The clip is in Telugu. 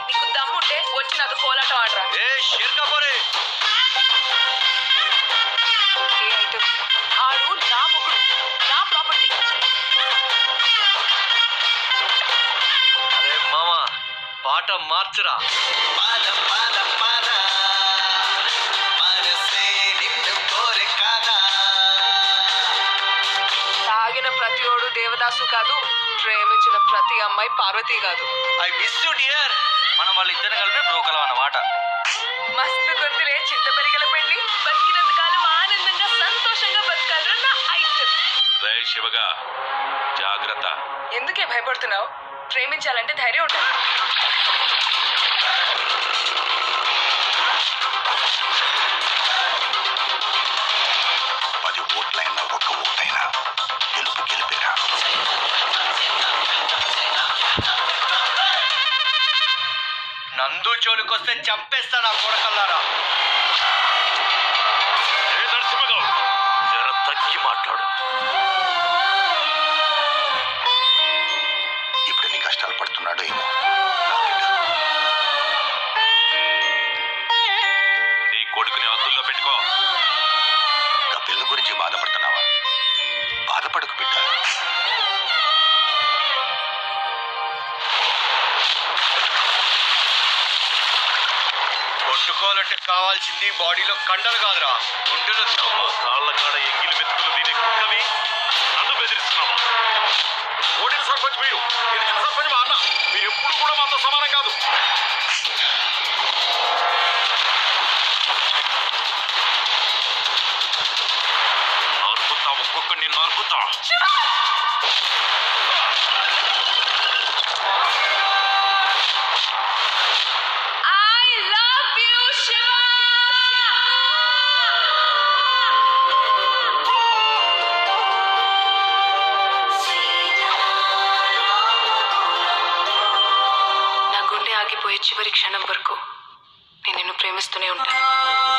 నీకు దమ్ముంటే వచ్చి నాతో కోలాటం ఆడరా ఏ షేర్కా పోరే ఏ ఐటమ్ ఆడు నా ముగ్గుడు నా ప్రాపర్టీ అరే మామ పాట మార్చురా పాద పాద పాద మనసే నిన్ను కోరే కాదా తాగిన ప్రతిోడు దేవదాసు కాదు ప్రేమించిన ప్రతి అమ్మాయి పార్వతి కాదు ఐ మిస్ యూ డియర్ మనం వాళ్ళ ఇద్దరు కలిపి బ్రోకలం అన్నమాట మస్తు గొంతులే చింత పెరిగల పెళ్లి బతికినంత కాలం ఆనందంగా సంతోషంగా బతకాలి నా ఐటమ్ రే శివగా జాగ్రత్త ఎందుకే భయపడుతున్నావు ప్రేమించాలంటే ధైర్యం ఉండాలి పది ఓట్లైనా ఒక్క ఓటైనా గెలుపు గెలిపేరా నందు జోలికొస్తే చంపేస్తా నా కొడకల్లారా ఏ నరసింహగౌడ్ జర తగ్గి మాట్లాడు ఇప్పుడు ఎన్ని కష్టాలు పడుతున్నాడో ఏమో నాకెందుకు? నీ కొడుకుని అదుల్లో పెట్టుకో ఇంకా పిల్ల గురించి బాధపడుతున్నావా బాధపడకు బిడ్డ కొట్టుకోవాలంటే కావాల్సింది బాడీలో కండలు కాదురా గుండెలు అమ్మ కాళ్ళ కాడ ఎంగిలి మెతుకులు తినే కుక్కవి నన్ను బెదిరిస్తున్నావా ఓడిన సర్పంచ్ మీరు గెలిచిన సర్పంచ్ మా అన్న మీరు ఎప్పుడు కూడా మాతో సమానం కాదు నరుకుతా ఒక్కొక్కడిని నరుకుతా ఐ లవ్ యు శివ నా గుండె ఆగిపోయే చివరి క్షణం వరకు నేను నిన్ను ప్రేమిస్తూనే ఉంటాను